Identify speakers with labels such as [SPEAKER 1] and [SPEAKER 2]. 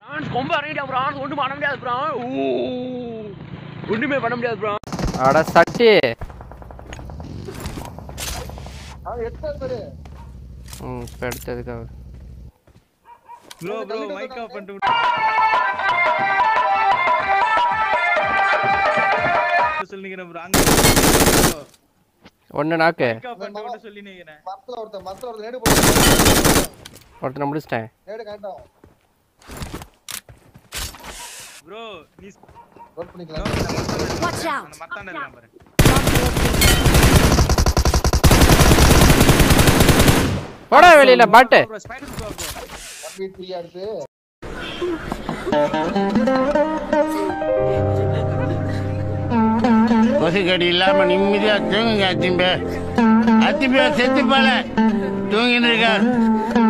[SPEAKER 1] ஆன்ஸ் கொம்ப இறங்கிட்டா ப்ரோ ஆன்ஸ் ஒன்றும் பண்ண முடியாது ப்ரோ ஒன்றுமே பண்ண முடியாது ப்ரோ
[SPEAKER 2] அட சட்டி
[SPEAKER 3] அவன் எத்தனை பேரு
[SPEAKER 2] ம் இப்போ எடுத்ததுக்காக
[SPEAKER 4] ப்ரோ ப்ரோ மைக் ஆஃப் பண்ணிட்டு சொல்லிக்கிறேன் ப்ரோ அங்க
[SPEAKER 2] ஒன்று நாக்கு
[SPEAKER 4] மைக் ஆஃப் பண்ணிட்டு விட்டு சொல்லி நிக்கிறேன்
[SPEAKER 3] மரத்துல ஒருத்தன் மரத்துல ஒருத்தன் நேடு போட்டு
[SPEAKER 2] ஒருத்தனை முடிச்சிட்டேன்
[SPEAKER 3] நேடு காட்டான்
[SPEAKER 4] ப்ரோ நீ
[SPEAKER 3] ரோட் பண்ணிக்கலாம்
[SPEAKER 5] Watch out.
[SPEAKER 4] அந்த மத்தாண்ட இருக்கான் பாரு
[SPEAKER 2] போடா வெளியில பாட்டு
[SPEAKER 4] bro spider bro bro
[SPEAKER 3] one வீட் த்ரீ அடுத்து
[SPEAKER 6] கொசுக்கடி இல்லாம நிம்மதியா தூங்குங்க அத்திம்பே அத்திம்பே செத்து போல தூங்கின்னு இருக்கார்